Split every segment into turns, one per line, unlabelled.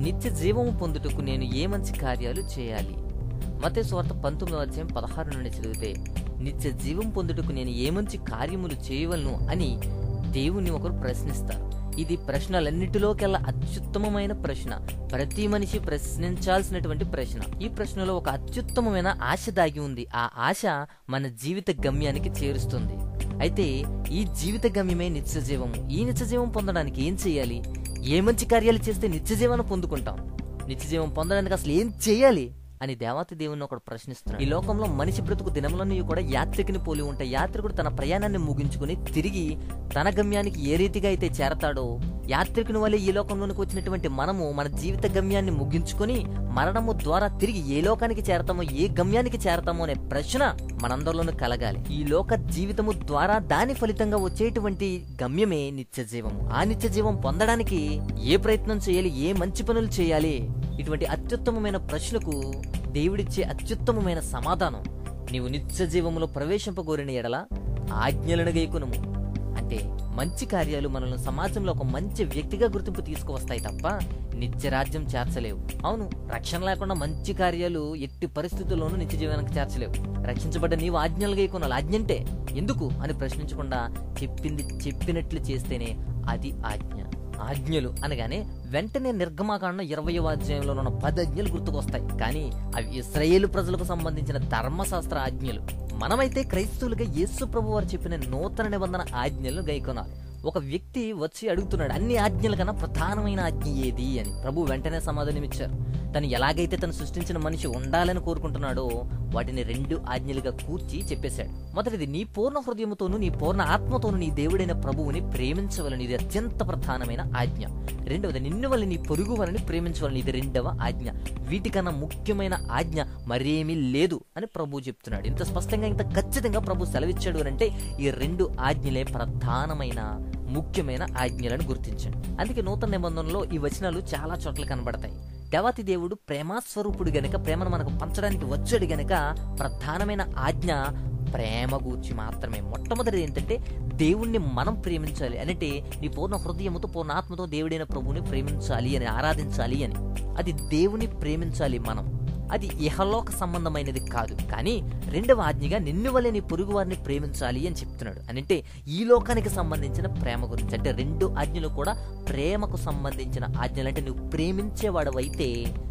నిత్య జీవము పొందుటకు నేను ఏ మంచి కార్యాలు చేయాలి మతే స్వార్థ పంతొమ్మిదవ అధ్యాయం పదహారు నుండి చదివితే నిత్య జీవం పొందుటకు నేను ఏ మంచి కార్యములు చేయవలను అని దేవుణ్ణి ఒకరు ప్రశ్నిస్తారు ఇది ప్రశ్నలన్నిటిలోకెల్లా అత్యుత్తమమైన ప్రశ్న ప్రతి మనిషి ప్రశ్నించాల్సినటువంటి ప్రశ్న ఈ ప్రశ్నలో ఒక అత్యుత్తమమైన ఆశ దాగి ఉంది ఆ ఆశ మన జీవిత గమ్యానికి చేరుస్తుంది అయితే ఈ జీవిత గమ్యమే నిత్య జీవము ఈ నిత్య జీవం పొందడానికి ఏం చేయాలి ఏ మంచి కార్యాలు చేస్తే నిత్య జీవాన్ని పొందుకుంటాం నిత్య జీవం పొందడానికి అసలు ఏం చేయాలి అని దేవాతి దేవుని ఒకడు ప్రశ్నిస్తున్నాడు ఈ లోకంలో మనిషి బ్రతుకు దినములన్నీ కూడా యాత్రికుని పోలి ఉంటాయి యాత్రికుడు తన ప్రయాణాన్ని ముగించుకుని తిరిగి తన గమ్యానికి ఏ రీతిగా అయితే చేరతాడో యాత్రికుని వల్ల ఈ లోకంలోనికి వచ్చినటువంటి మనము మన జీవిత గమ్యాన్ని ముగించుకొని మరణము ద్వారా తిరిగి ఏ లోకానికి చేరతామో ఏ గమ్యానికి చేరతామో అనే ప్రశ్న మనందరిలోనూ కలగాలి ఈ లోక జీవితము ద్వారా దాని ఫలితంగా వచ్చేటువంటి గమ్యమే నిత్య జీవము ఆ నిత్య జీవం పొందడానికి ఏ ప్రయత్నం చేయాలి ఏ మంచి పనులు చేయాలి ఇటువంటి అత్యుత్తమమైన ప్రశ్నకు దేవుడిచ్చే అత్యుత్తమమైన సమాధానం నీవు నిత్య జీవములో ప్రవేశింపగోరిన ఎడల ఆజ్ఞలను గైకునము అంటే మంచి కార్యాలు మనల్ని సమాజంలో ఒక మంచి వ్యక్తిగా గుర్తింపు తీసుకువస్తాయి తప్ప నిత్య రాజ్యం చేర్చలేవు అవును రక్షణ లేకుండా మంచి కార్యాలు ఎట్టి పరిస్థితుల్లోనూ నిత్య జీవనానికి చేర్చలేవు రక్షించబడ్డ నీవు ఆజ్ఞలు గైకునాలి ఆజ్ఞ అంటే ఎందుకు అని ప్రశ్నించకుండా చెప్పింది చెప్పినట్లు చేస్తేనే అది ఆజ్ఞ ఆజ్ఞలు అనగానే వెంటనే నిర్గమాకాండం ఇరవై అధ్యాయంలో ఉన్న పది ఆజ్ఞలు గుర్తుకొస్తాయి కానీ అవి ఇస్రాయేలు ప్రజలకు సంబంధించిన ధర్మశాస్త్ర ఆజ్ఞలు మనమైతే క్రైస్తవులుగా యేసు ప్రభు వారు చెప్పిన నూతన నిబంధన ఆజ్ఞలను గైకొనాలి ఒక వ్యక్తి వచ్చి అడుగుతున్నాడు అన్ని ఆజ్ఞల కన్నా ప్రధానమైన ఆజ్ఞ ఏది అని ప్రభు వెంటనే సమాధానం ఇచ్చారు తను ఎలాగైతే తను సృష్టించిన మనిషి ఉండాలని కోరుకుంటున్నాడో వాటిని రెండు ఆజ్ఞలుగా కూర్చి చెప్పేశాడు మొదటిది నీ పూర్ణ హృదయముతోను నీ పూర్ణ ఆత్మతోను నీ దేవుడైన ప్రభువుని ప్రేమించవలని ఇది అత్యంత ప్రధానమైన ఆజ్ఞ రెండవది నిన్ను వల్ల నీ పొరుగు వారిని ప్రేమించవాలని ఇది రెండవ ఆజ్ఞ వీటికన్నా ముఖ్యమైన ఆజ్ఞ మరేమీ లేదు అని ప్రభు చెప్తున్నాడు ఇంత స్పష్టంగా ఇంత ఖచ్చితంగా ప్రభు సెలవిచ్చాడు అని అంటే ఈ రెండు ఆజ్ఞలే ప్రధానమైన ముఖ్యమైన ఆజ్ఞలను గుర్తించండి అందుకే నూతన నిబంధనలో ఈ వచనాలు చాలా చోట్ల కనబడతాయి దేవాతి దేవుడు ప్రేమాస్వరూపుడు గనక ప్రేమను మనకు పంచడానికి వచ్చాడు గనక ప్రధానమైన ఆజ్ఞ ప్రేమ గూర్చి మాత్రమే మొట్టమొదటిది ఏంటంటే దేవుణ్ణి మనం ప్రేమించాలి అంటే నీ పూర్ణ హృదయముతో పూర్ణ ఆత్మతో దేవుడైన ప్రభువుని ప్రేమించాలి అని ఆరాధించాలి అని అది దేవుని ప్రేమించాలి మనం అది ఇహలోక సంబంధమైనది కాదు కానీ రెండవ ఆజ్ఞగా నిన్ను వలె నీ పొరుగు వారిని ప్రేమించాలి అని చెప్తున్నాడు అంటే ఈ లోకానికి సంబంధించిన ప్రేమ గురించి అంటే రెండు ఆజ్ఞలు కూడా ప్రేమకు సంబంధించిన ఆజ్ఞలు అంటే నువ్వు ప్రేమించేవాడవైతే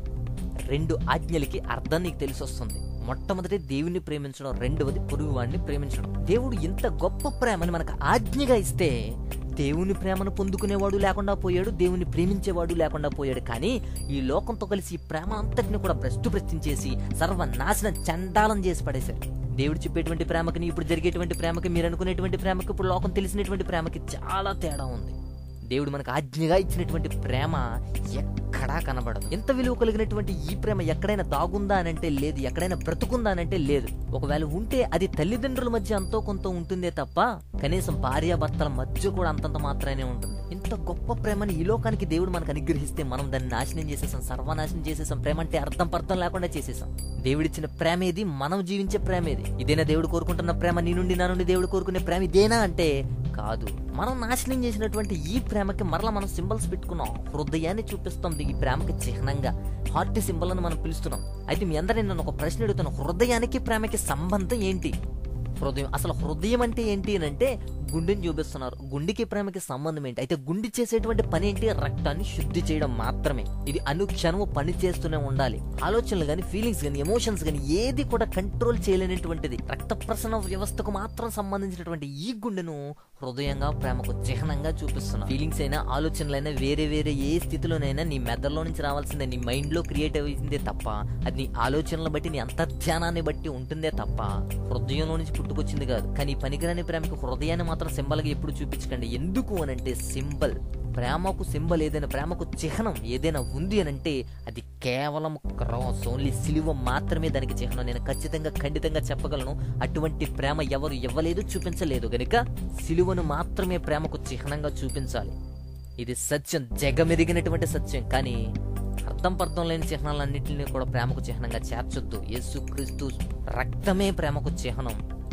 రెండు ఆజ్ఞలకి అర్థం నీకు తెలిసి వస్తుంది మొట్టమొదటి దేవుణ్ణి ప్రేమించడం రెండవది పొరుగు వాడిని ప్రేమించడం దేవుడు ఇంత గొప్ప ప్రేమని మనకు ఆజ్ఞగా ఇస్తే దేవుని ప్రేమను పొందుకునేవాడు లేకుండా పోయాడు దేవుని ప్రేమించేవాడు లేకుండా పోయాడు కానీ ఈ లోకంతో కలిసి ఈ ప్రేమ అంతటిని కూడా భ్రష్టు భ్రష్టించేసి సర్వనాశనం చండాలం చేసి పడేశారు దేవుడు చెప్పేటువంటి ప్రేమకి ఇప్పుడు జరిగేటువంటి ప్రేమకి మీరు అనుకునేటువంటి ప్రేమకి ఇప్పుడు లోకం తెలిసినటువంటి ప్రేమకి చాలా తేడా ఉంది దేవుడు మనకు ఆజ్ఞగా ఇచ్చినటువంటి ప్రేమ ఎక్కడా కనబడదు ఎంత విలువ కలిగినటువంటి ఈ ప్రేమ ఎక్కడైనా దాగుందా అని అంటే లేదు ఎక్కడైనా బ్రతుకుందా అని అంటే లేదు ఒకవేళ ఉంటే అది తల్లిదండ్రుల మధ్య అంతో కొంత ఉంటుందే తప్ప కనీసం భార్యాభర్తల మధ్య కూడా అంతంత మాత్రమే ఉంటుంది ఇంత గొప్ప ప్రేమని ఈ లోకానికి దేవుడు మనకు అనుగ్రహిస్తే మనం దాన్ని నాశనం చేసేసాం సర్వనాశనం చేసేసాం ప్రేమ అంటే అర్థం పర్థం లేకుండా చేసేసాం దేవుడిచ్చిన ప్రేమ ఏది మనం జీవించే ప్రేమ ఏది ఇదేనా దేవుడు కోరుకుంటున్న ప్రేమ నీ నుండి నా నుండి దేవుడు కోరుకునే ప్రేమ ఇదేనా అంటే కాదు మనం నాశనం చేసినటువంటి ఈ ప్రేమకి మరలా మనం సింబల్స్ పెట్టుకున్నాం హృదయాన్ని చూపిస్తాం ఈ ప్రేమకి చిహ్నంగా హార్ట్ సింబల్ అని మనం పిలుస్తున్నాం అయితే మీ అందరినీ నేను ఒక ప్రశ్న అడుగుతాను హృదయానికి ప్రేమకి సంబంధం ఏంటి హృదయం అసలు హృదయం అంటే ఏంటి అని అంటే గుండెని చూపిస్తున్నారు గుండెకి ప్రేమకి సంబంధం ఏంటి అయితే గుండె చేసేటువంటి పని ఏంటి రక్తాన్ని శుద్ధి చేయడం మాత్రమే ఇది అనుక్షణము పని చేస్తూనే ఉండాలి ఆలోచనలు కానీ ఫీలింగ్స్ కానీ ఎమోషన్స్ కానీ ఏది కూడా కంట్రోల్ చేయలేనటువంటిది రక్త ప్రసరణ వ్యవస్థకు మాత్రం సంబంధించినటువంటి ఈ గుండెను హృదయంగా ప్రేమకు చిహ్నంగా చూపిస్తున్నాం ఫీలింగ్స్ అయినా ఆలోచనలైనా వేరే వేరే ఏ స్థితిలోనైనా నీ మెదడులో నుంచి రావాల్సిందే నీ మైండ్ లో క్రియేట్ అయిందే తప్ప అది నీ ఆలోచనల బట్టి నీ అంతర్ధ్యానాన్ని బట్టి ఉంటుందే తప్ప హృదయంలో నుంచి పుట్టుకొచ్చింది కాదు కానీ ఈ పనికిరాని ప్రేమకు హృదయాన్ని మాత్రం సింబల్ గా ఎప్పుడు చూపించకండి ఎందుకు అని అంటే సింబల్ ప్రేమకు సింబల్ ఏదైనా ప్రేమకు చిహ్నం ఏదైనా ఉంది అని అంటే అది కేవలం క్రాస్ ఓన్లీ సిలువ మాత్రమే దానికి చిహ్నం నేను ఖచ్చితంగా ఖండితంగా చెప్పగలను అటువంటి ప్రేమ ఎవరు ఇవ్వలేదు చూపించలేదు గనుక సిలువను మాత్రమే ప్రేమకు చిహ్నంగా చూపించాలి ఇది సత్యం జగమెరిగినటువంటి సత్యం కానీ అర్థం పర్థం లేని చిహ్నాలన్నింటినీ కూడా ప్రేమకు చిహ్నంగా చేర్చొద్దు యేసు క్రీస్తు రక్తమే ప్రేమకు చిహ్నం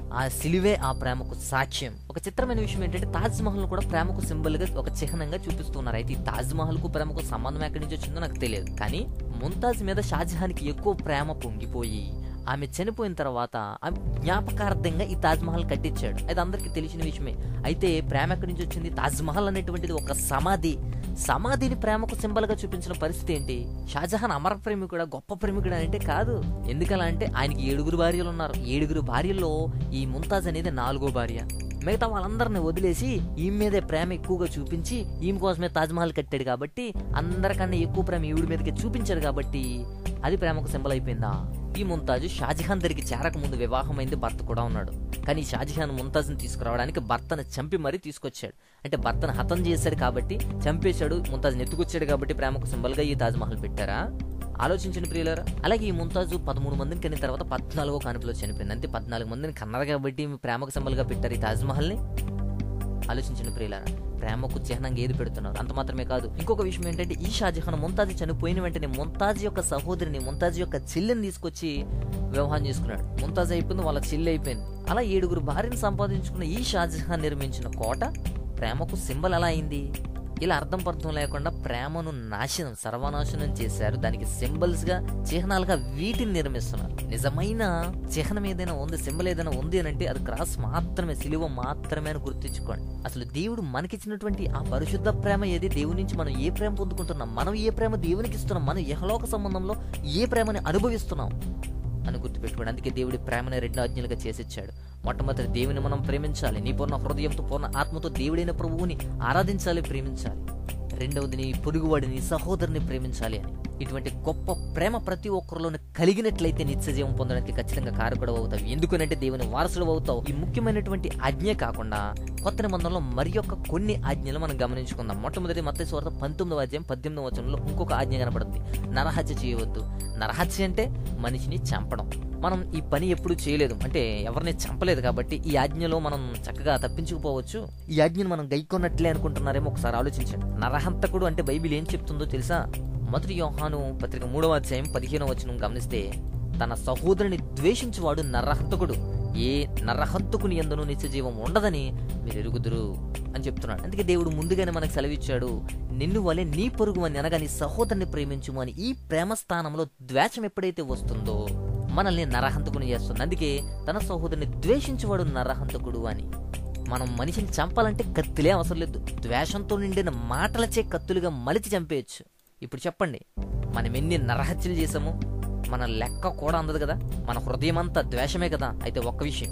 ఆ సిలువే ఆ ప్రేమకు సాక్ష్యం ఒక చిత్రమైన విషయం ఏంటంటే తాజ్ మహల్ కూడా ప్రేమకు సింబల్ గా ఒక చిహ్నంగా చూపిస్తున్నారు అయితే ఈ తాజ్ మహల్ కు ప్రేమకు సంబంధం ఎక్కడి నుంచి వచ్చిందో నాకు తెలియదు కానీ ముంతాజ్ మీద షాజహాన్కి ఎక్కువ ప్రేమ పొంగిపోయి ఆమె చనిపోయిన తర్వాత ఆమె జ్ఞాపకార్థంగా ఈ తాజ్ మహల్ కట్టించాడు అది అందరికీ తెలిసిన విషయమే అయితే ప్రేమ ఎక్కడి నుంచి వచ్చింది తాజ్ మహల్ అనేటువంటిది ఒక సమాధి సమాధిని ప్రేమకు సింబల్ గా చూపించిన పరిస్థితి ఏంటి షాజహాన్ అమర ప్రేమికుడా గొప్ప ప్రేమికుడా అంటే కాదు ఎందుకలా అంటే ఆయనకి ఏడుగురు భార్యలు ఉన్నారు ఏడుగురు భార్యల్లో ఈ ముంతాజ్ అనేది నాలుగో భార్య మిగతా వాళ్ళందరిని వదిలేసి ఈమె మీదే ప్రేమ ఎక్కువగా చూపించి ఈమె కోసమే తాజ్ మహల్ కట్టాడు కాబట్టి అందరికన్నా ఎక్కువ ప్రేమ ఈవిడి మీదకి చూపించాడు కాబట్టి అది ప్రేమకు సింబల్ అయిపోయిందా ఈ ముంతాజు షాజహాన్ దగ్గరికి చేరక ముందు వివాహమైంది భర్త కూడా ఉన్నాడు కానీ షాజహాన్ ముంతాజ్ని తీసుకురావడానికి భర్తను చంపి మరీ తీసుకొచ్చాడు అంటే భర్తను హతం చేశాడు కాబట్టి చంపేశాడు ముంతాజ్ని ఎత్తుకొచ్చాడు కాబట్టి ప్రేమకు సింబల్గా ఈ తాజ్ మహల్ పెట్టారా ఆలోచించండి ప్రియులారా అలాగే ఈ ముంతాజు పదమూడు మందిని కన్న తర్వాత పద్నాలుగో కానుపులో చనిపోయింది అంతే పద్నాలుగు మందిని కన్నారు కాబట్టి మీ ప్రేమకు సింబల్గా పెట్టారు ఈ తాజ్ మహల్ని ఆలోచించండి ప్రియులారా ప్రేమకు చిహ్నంగా ఏది పెడుతున్నారు అంత మాత్రమే కాదు ఇంకొక విషయం ఏంటంటే ఈ షాజహాన్ ముంతాజ్ చనిపోయిన వెంటనే ముంతాజ్ యొక్క సహోదరిని ముంతాజ్ యొక్క చెల్లిని తీసుకొచ్చి వివాహం చేసుకున్నాడు ముంతాజ్ అయిపోయింది వాళ్ళ చెల్లి అయిపోయింది అలా ఏడుగురు భార్యను సంపాదించుకున్న ఈ షాజహాన్ నిర్మించిన కోట ప్రేమకు సింబల్ ఎలా అయింది ఇలా అర్థం పర్థం లేకుండా ప్రేమను నాశనం సర్వనాశనం చేశారు దానికి సింబల్స్ గా చిహ్నాలుగా వీటిని నిర్మిస్తున్నారు నిజమైన చిహ్నం ఏదైనా ఉంది సింబల్ ఏదైనా ఉంది అని అంటే అది క్రాస్ మాత్రమే సిలువ మాత్రమే అని గుర్తుంచుకోండి అసలు దేవుడు మనకిచ్చినటువంటి ఆ పరిశుద్ధ ప్రేమ ఏది దేవుని నుంచి మనం ఏ ప్రేమ పొందుకుంటున్నాం మనం ఏ ప్రేమ దేవునికి ఇస్తున్నాం మనం యహలోక సంబంధంలో ఏ ప్రేమని అనుభవిస్తున్నాం అని గుర్తుపెట్టుకోండి అందుకే దేవుడి ప్రేమని రెండు ఆజ్ఞలుగా చేసిచ్చాడు మొట్టమొదటి దేవుని మనం ప్రేమించాలి నీ పూర్ణ హృదయంతో పూర్ణ ఆత్మతో దేవుడైన ప్రభువుని ఆరాధించాలి ప్రేమించాలి రెండవది నీ పొరుగువాడిని సహోదరుని ప్రేమించాలి అని ఇటువంటి గొప్ప ప్రేమ ప్రతి ఒక్కరిలోని కలిగినట్లయితే నిత్య జీవం పొందడానికి ఖచ్చితంగా కారకుడు అవుతావు ఎందుకనంటే దేవుని వారసుడు అవుతావు ఈ ముఖ్యమైనటువంటి ఆజ్ఞ కాకుండా కొత్త నిబంధనలో మరి యొక్క కొన్ని ఆజ్ఞలు మనం గమనించుకుందాం మొట్టమొదటి మత స్వార్థ పంతొమ్మిదవ అధ్యాయం పద్దెనిమిదవ వచనంలో ఇంకొక ఆజ్ఞ కనబడుతుంది నరహత్య చేయవద్దు నరహత్య అంటే మనిషిని చంపడం మనం ఈ పని ఎప్పుడు చేయలేదు అంటే ఎవరిని చంపలేదు కాబట్టి ఈ ఆజ్ఞలో మనం చక్కగా తప్పించుకుపోవచ్చు ఈ ఆజ్ఞను మనం గైకొన్నట్లే అనుకుంటున్నారేమో ఒకసారి ఆలోచించండి నరహంతకుడు అంటే బైబిల్ ఏం చెప్తుందో తెలుసా మొదటి యోహాను పత్రిక మూడవ అధ్యాయం పదిహేనవ వచనం గమనిస్తే తన సహోదరుని ద్వేషించువాడు నరహంతకుడు ఏ నరహంతకుని ఎందును నిత్య జీవం ఉండదని మీరు ఎరుగుదురు అని చెప్తున్నాడు అందుకే దేవుడు ముందుగానే మనకు సెలవిచ్చాడు నిన్ను వలె నీ పొరుగు అని అనగా నీ సహోదరుని ప్రేమించుము అని ఈ ప్రేమ స్థానంలో ద్వేషం ఎప్పుడైతే వస్తుందో మనల్ని నరహంతకుని చేస్తుంది అందుకే తన సహోదరుని ద్వేషించేవాడు నరహంతకుడు అని మనం మనిషిని చంపాలంటే కత్తిలే అవసరం లేదు ద్వేషంతో నిండిన మాటలచే కత్తులుగా మలిచి చంపేయచ్చు ఇప్పుడు చెప్పండి మనం ఎన్ని నరహత్యలు చేసాము మన లెక్క కూడా అందదు కదా మన హృదయం అంతా ద్వేషమే కదా అయితే ఒక్క విషయం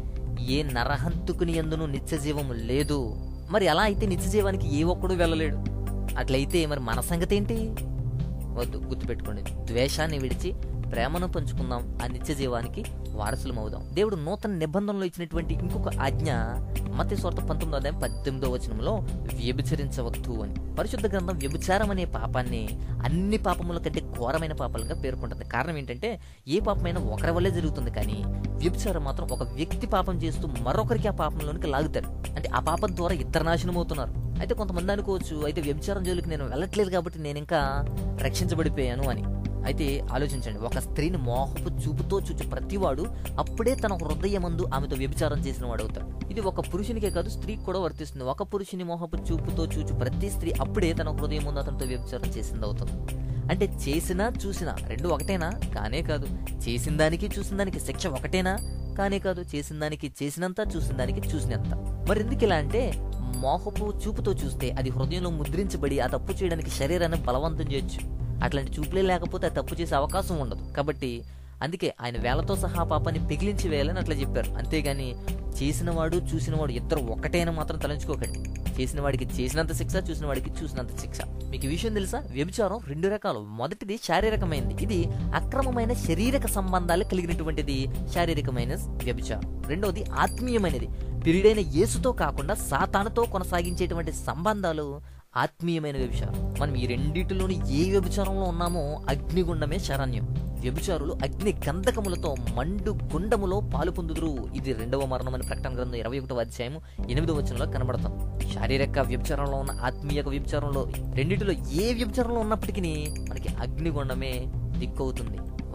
ఏ నరహంతుకుని ఎందును నిత్య జీవము లేదు మరి అలా అయితే నిత్య జీవానికి ఏ ఒక్కడు వెళ్ళలేడు అట్లయితే మరి మన సంగతి ఏంటి వద్దు గుర్తుపెట్టుకోండి ద్వేషాన్ని విడిచి ప్రేమను పంచుకుందాం ఆ నిత్య జీవానికి వారసులం అవుదాం దేవుడు నూతన నిబంధనలో ఇచ్చినటువంటి ఇంకొక ఆజ్ఞ మత స్వార్థ పంతొమ్మిదో అధ్యాయం పద్దెనిమిదో వచనంలో వ్యభిచరించవద్దు అని పరిశుద్ధ గ్రంథం వ్యభిచారం అనే పాపాన్ని అన్ని పాపముల కంటే ఘోరమైన పాపాలుగా పేర్కొంటుంది కారణం ఏంటంటే ఏ పాపమైనా ఒకరి వల్లే జరుగుతుంది కానీ వ్యభిచారం మాత్రం ఒక వ్యక్తి పాపం చేస్తూ మరొకరికి ఆ పాపంలోనికి లాగుతారు అంటే ఆ పాపం ద్వారా ఇద్దరు నాశనం అవుతున్నారు అయితే కొంతమంది అనుకోవచ్చు అయితే వ్యభిచారం జోలికి నేను వెళ్ళట్లేదు కాబట్టి నేను ఇంకా రక్షించబడిపోయాను అని అయితే ఆలోచించండి ఒక స్త్రీని మోహపు చూపుతో చూచి ప్రతివాడు అప్పుడే తన హృదయమందు ఆమెతో వ్యభిచారం చేసిన వాడు అవుతాడు ఇది ఒక పురుషునికే కాదు స్త్రీకి కూడా వర్తిస్తుంది ఒక పురుషుని మోహపు చూపుతో చూచి ప్రతి స్త్రీ అప్పుడే తన హృదయం ముందు అతనితో వ్యభిచారం చేసింది అవుతుంది అంటే చేసినా చూసినా రెండు ఒకటేనా కానే కాదు చేసిన దానికి చూసిన దానికి శిక్ష ఒకటేనా కానే కాదు చేసిన దానికి చేసినంత చూసిన దానికి చూసినంత మరి ఎందుకు ఇలా అంటే మోహపు చూపుతో చూస్తే అది హృదయంలో ముద్రించబడి ఆ తప్పు చేయడానికి శరీరాన్ని బలవంతం చేయొచ్చు అట్లాంటి చూపులే లేకపోతే ఆ తప్పు చేసే అవకాశం ఉండదు కాబట్టి అందుకే ఆయన వేలతో సహా పాపాన్ని పిగిలించి వేయాలని అట్లా చెప్పారు అంతేగాని చేసినవాడు చూసినవాడు ఇద్దరు ఒకటేన మాత్రం తలంచుకోకండి చేసిన వాడికి చేసినంత శిక్ష చూసిన వాడికి చూసినంత శిక్ష మీకు ఈ విషయం తెలుసా వ్యభిచారం రెండు రకాలు మొదటిది శారీరకమైనది ఇది అక్రమమైన శారీరక సంబంధాలు కలిగినటువంటిది శారీరకమైన వ్యభిచారం రెండవది ఆత్మీయమైనది పిరిడైన యేసుతో కాకుండా సాతానుతో కొనసాగించేటువంటి సంబంధాలు ఆత్మీయమైన వ్యభిచారం మనం ఈ రెండిటిలోని ఏ వ్యభిచారంలో ఉన్నామో అగ్నిగుండమే శరణ్యం వ్యభిచారులు అగ్ని గంధకములతో మండు గుండములో పాలు పొందుదురు ఇది రెండవ మరణం అని ప్రకటన గ్రంథం ఇరవై ఒకటో అధ్యాయం ఎనిమిదో వచనంలో కనబడతాం శారీరక వ్యభిచారంలో ఉన్న ఆత్మీయ వ్యభిచారంలో రెండిటిలో ఏ వ్యభిచారంలో ఉన్నప్పటికీ మనకి అగ్నిగుండమే దిక్కవుతుంది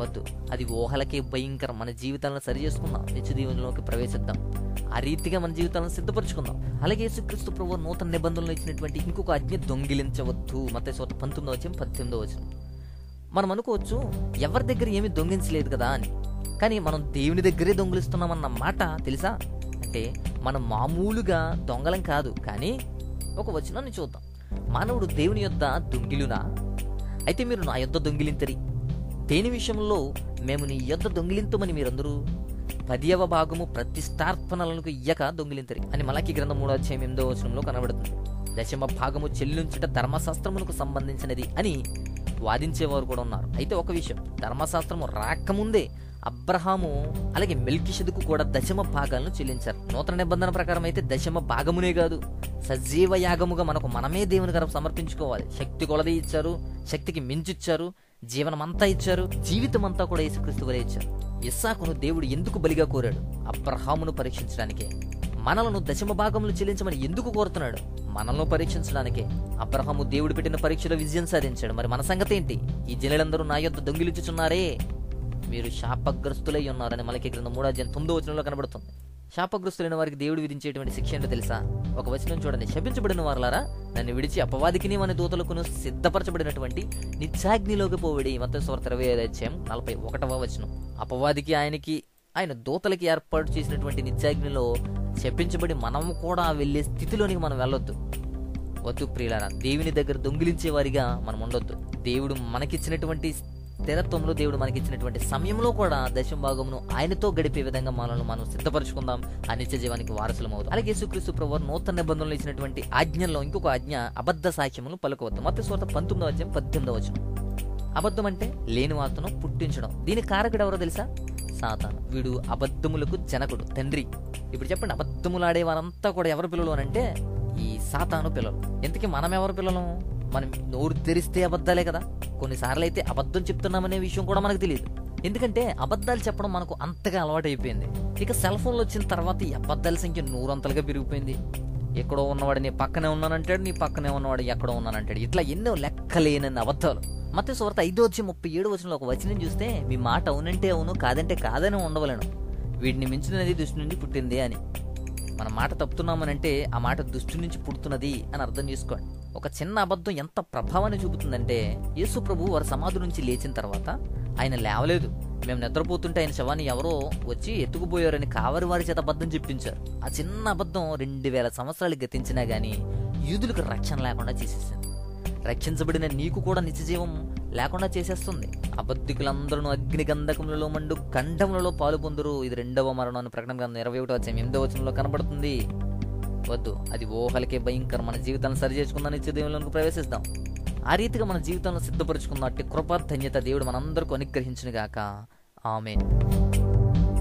వద్దు అది ఊహలకే భయంకరం మన జీవితాలను సరి చేసుకుందాం నిత్య జీవనంలోకి ప్రవేశిద్దాం ఆ రీతిగా మన జీవితాలను సిద్ధపరచుకుందాం అలాగే యేసుక్రీస్తు ప్రభు నూతన నిబంధనలు ఇచ్చినటువంటి ఇంకొక ఆజ్ఞ దొంగిలించవద్దు మత సోత పంతొమ్మిదో వచ్చిన పద్దెనిమిదో వచ్చిన మనం అనుకోవచ్చు ఎవరి దగ్గర ఏమీ దొంగిలించలేదు కదా అని కానీ మనం దేవుని దగ్గరే దొంగిలిస్తున్నామన్న మాట తెలుసా అంటే మనం మామూలుగా దొంగలం కాదు కానీ ఒక వచనాన్ని చూద్దాం మానవుడు దేవుని యొద్ద దొంగిలునా అయితే మీరు నా యొద్ద దొంగిలింతరి దేని విషయంలో మేము నీ యొద్ద దొంగిలింతమని మీరందరూ పదియవ భాగము ప్రతిష్టార్పణలకు ఇయ్యక దొంగిలింతరి అని మలకి గ్రంథం మూడో అధ్యాయం ఎనిమిదో వచనంలో కనబడుతుంది దశమ భాగము చెల్లించుట ధర్మశాస్త్రమునకు సంబంధించినది అని వాదించేవారు కూడా ఉన్నారు అయితే ఒక విషయం ధర్మశాస్త్రము రాకముందే అబ్రహాము అలాగే మెల్కిషెదుకు కూడా దశమ భాగాలను చెల్లించారు నూతన నిబంధన ప్రకారం అయితే దశమ భాగమునే కాదు సజీవ యాగముగా మనకు మనమే దేవుని గారు సమర్పించుకోవాలి శక్తి కొలది ఇచ్చారు శక్తికి మించిచ్చారు జీవనమంతా ఇచ్చారు జీవితం అంతా కూడా యేసుక్రీస్తు వలె ఇచ్చారు ఇస్సాకును దేవుడు ఎందుకు బలిగా కోరాడు అబ్రహామును పరీక్షించడానికే మనలను దశమ భాగములు చెల్లించమని ఎందుకు కోరుతున్నాడు మనల్ని పరీక్షించడానికే అబ్రహాము దేవుడు పెట్టిన పరీక్షలో విజయం సాధించాడు మరి మన సంగతి ఏంటి ఈ జనులందరూ నా యొద్ద దొంగిలించుచున్నారే మీరు శాపగ్రస్తులై ఉన్నారని మనకి గ్రంథం మూడో అధ్యాయం తొమ్మిదో వచనంలో కనబడుతుంది శాపగ్రస్తులైన వారికి దేవుడు విధించేటువంటి శిక్ష ఏంటో తెలుసా ఒక వచనం చూడండి శపించబడిన వారులారా నన్ను విడిచి అపవాదికిని మన దూతలకును సిద్ధపరచబడినటువంటి నిత్యాగ్నిలోకి పోవిడి మత స్వార్థ ఇరవై ఐదు అధ్యాయం నలభై ఒకటవ వచనం అపవాదికి ఆయనకి ఆయన దూతలకి ఏర్పాటు చేసినటువంటి నిత్యాగ్నిలో శపించబడి మనము కూడా వెళ్ళే స్థితిలోనికి మనం వెళ్ళొద్దు వద్దు ప్రియులారా దేవుని దగ్గర దొంగిలించే వారిగా మనం ఉండొద్దు దేవుడు మనకిచ్చినటువంటి స్థిరత్వంలో దేవుడు మనకిచ్చినటువంటి సమయంలో కూడా దశమ భాగమును ఆయనతో గడిపే విధంగా మనల్ని మనం సిద్ధపరచుకుందాం ఆ నిత్య జీవానికి వారసులం అవుతాం అలాగే యేసుక్రీస్తు ప్రభు నూతన నిబంధనలు ఇచ్చినటువంటి ఆజ్ఞల్లో ఇంకొక ఆజ్ఞ అబద్ధ సాక్ష్యములు పలుకవద్దు మత స్వార్థ పంతొమ్మిదవ అధ్యాయం పద్దెనిమిదవ వచనం అబద్ధం అంటే లేని వార్తను పుట్టించడం దీని కారకుడు ఎవరో తెలుసా సాతాను వీడు అబద్ధములకు జనకుడు తండ్రి ఇప్పుడు చెప్పండి అబద్ధములాడే వారంతా కూడా ఎవరు పిల్లలు అని అంటే ఈ సాతాను పిల్లలు ఇంతకీ మనం ఎవరు పిల్లలు మనం నోరు తెరిస్తే అబద్ధాలే కదా కొన్నిసార్లు అయితే అబద్ధం చెప్తున్నామనే విషయం కూడా మనకు తెలియదు ఎందుకంటే అబద్ధాలు చెప్పడం మనకు అంతగా అలవాటు అయిపోయింది ఇక సెల్ ఫోన్లు వచ్చిన తర్వాత ఈ అబద్ధాల సంఖ్య నూరంతలుగా పెరిగిపోయింది ఎక్కడో ఉన్నవాడు నీ పక్కనే ఉన్నానంటాడు నీ పక్కనే ఉన్నవాడు ఎక్కడో ఉన్నానంటాడు ఇట్లా ఎన్నో లెక్కలేనన్ని అబద్ధాలు మత సువార్త ఐదో వచ్చి ముప్పై ఏడు వచనంలో ఒక వచనం చూస్తే మీ మాట అవునంటే అవును కాదంటే కాదని ఉండవలను వీటిని మించినది దుష్టి నుండి పుట్టింది అని మన మాట తప్పుతున్నామనంటే ఆ మాట దుష్టి నుంచి పుడుతున్నది అని అర్థం చేసుకోండి ఒక చిన్న అబద్ధం ఎంత ప్రభావాన్ని చూపుతుందంటే యేసు ప్రభు వారి సమాధి నుంచి లేచిన తర్వాత ఆయన లేవలేదు మేము నిద్రపోతుంటే ఆయన శవాన్ని ఎవరో వచ్చి ఎత్తుకుపోయారని కావరి వారి చేత అబద్ధం చెప్పించారు ఆ చిన్న అబద్ధం రెండు వేల సంవత్సరాలు గతించినా గానీ యూదులకు రక్షణ లేకుండా చేసేసింది రక్షించబడిన నీకు కూడా నిత్యజీవం లేకుండా చేసేస్తుంది అబద్ధికులందరూ అగ్ని గంధకములలో మండు ఖండములలో పాలు పొందురు ఇది రెండవ మరణం అని ప్రకటన గ్రంథం ఇరవై ఒకటో వచ్చాం ఎనిమిదో వచనంలో కనబడుతుంది వద్దు అది ఊహలకే భయంకరం మన జీవితాన్ని సరి చేసుకుందాం నిత్యదేవులకు ప్రవేశిస్తాం ఆ రీతిగా మన జీవితంలో సిద్ధపరచుకున్నట్టు కృప ధన్యత దేవుడు మనందరికీ అనుగ్రహించును గాక ఆమె